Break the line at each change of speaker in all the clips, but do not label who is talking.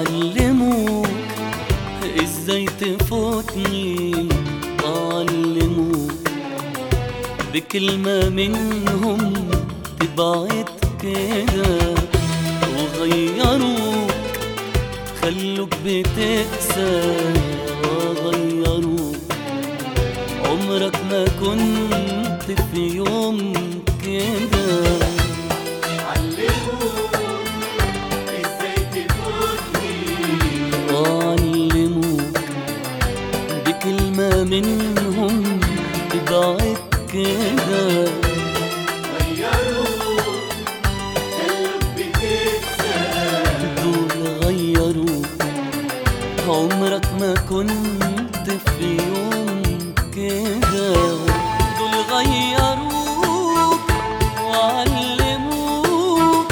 علموك ازاي تفوتني علموك بكلمة منهم تبعد كده وغيروك خلوك بتقسى غيروك عمرك ما كنت في يوم كده علموك بكلمة منهم تبعد كده دول غيروك عمرك ما كنت في يوم كده دول غيروك وعلموك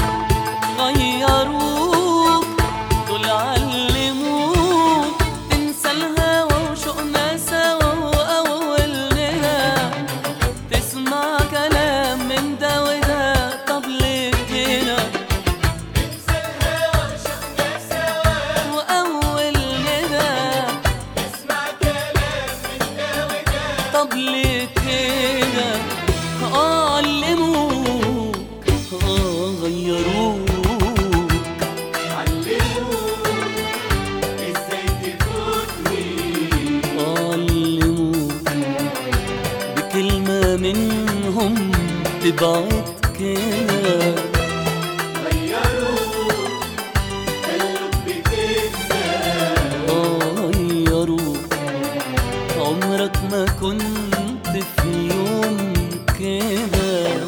غيروك دول علموك تنسى الهوى وشوقنا سوا وأولنا تسمع كلام من ده وده طب ليه كده وأول كده طب ليه كده آه علموك آه غيروك علموك بكلمة منهم تبعد كده غيروك عمرك ما كنت في يوم كده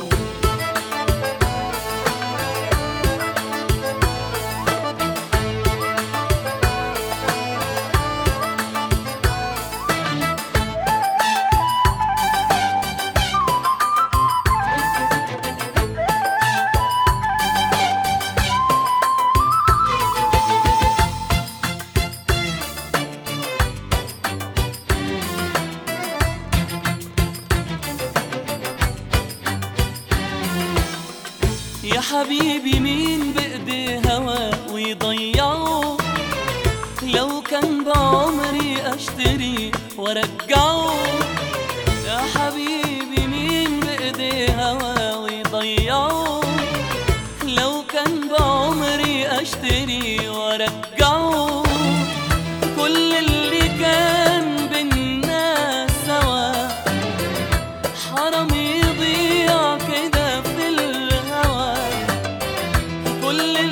يا حبيبي مين بإيدي هوا ويضيعه لو كان بعمري أشتري وأرجعه يا حبيبي مين بإيدي هوا ويضيعه لو كان بعمري أشتري وأرجعه كل اللي كان بينا سوا حرام يضيع كده في الهوى كل